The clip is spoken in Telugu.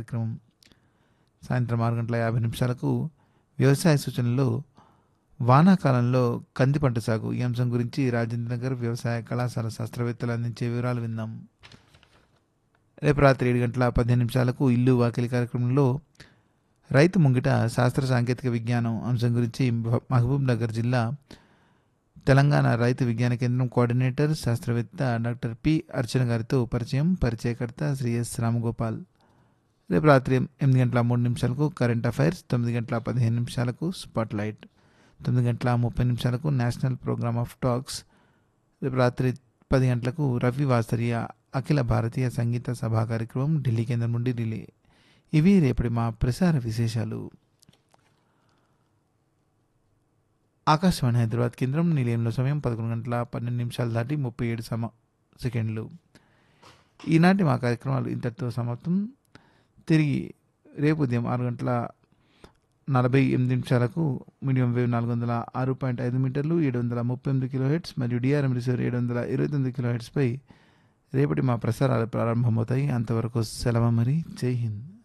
కార్యక్రమం సాయంత్రం ఆరు గంటల యాభై నిమిషాలకు వ్యవసాయ సూచనలో వానాకాలంలో కంది పంట సాగు ఈ అంశం గురించి రాజేంద్ర నగర్ వ్యవసాయ కళాశాల శాస్త్రవేత్తలు అందించే వివరాలు విందాం రేపు రాత్రి ఏడు గంటల పదిహేను నిమిషాలకు ఇల్లు వాకిలి కార్యక్రమంలో రైతు ముంగిట శాస్త్ర సాంకేతిక విజ్ఞానం అంశం గురించి మహబూబ్ నగర్ జిల్లా తెలంగాణ రైతు విజ్ఞాన కేంద్రం కోఆర్డినేటర్ శాస్త్రవేత్త డాక్టర్ పి అర్చన గారితో పరిచయం పరిచయకర్త శ్రీ ఎస్ రామగోపాల్ రేపు రాత్రి ఎనిమిది గంటల మూడు నిమిషాలకు కరెంట్ అఫైర్స్ తొమ్మిది గంటల పదిహేను నిమిషాలకు స్పాట్ లైట్ తొమ్మిది గంటల ముప్పై నిమిషాలకు నేషనల్ ప్రోగ్రామ్ ఆఫ్ టాక్స్ రేపు రాత్రి పది గంటలకు రవి వాస్తర్య అఖిల భారతీయ సంగీత సభా కార్యక్రమం ఢిల్లీ కేంద్రం నుండి రిలే ఇవి రేపటి మా ప్రసార విశేషాలు ఆకాశవాణి హైదరాబాద్ కేంద్రం నిలయంలో సమయం పదకొండు గంటల పన్నెండు నిమిషాలు దాటి ముప్పై ఏడు సమ సెకండ్లు ఈనాటి మా కార్యక్రమాలు ఇంతటితో సమాప్తం తిరిగి రేపు ఉదయం ఆరు గంటల నలభై ఎనిమిది నిమిషాలకు మీడియం వేవ్ నాలుగు వందల ఆరు పాయింట్ ఐదు మీటర్లు ఏడు వందల ముప్పై ఎనిమిది కిలో హెడ్స్ మరియు డిఆర్ఎం రిసీవర్ ఏడు వందల ఇరవై తొమ్మిది కిలో హెడ్స్పై రేపటి మా ప్రసారాలు ప్రారంభమవుతాయి అంతవరకు సెలవు మరి జై హింద్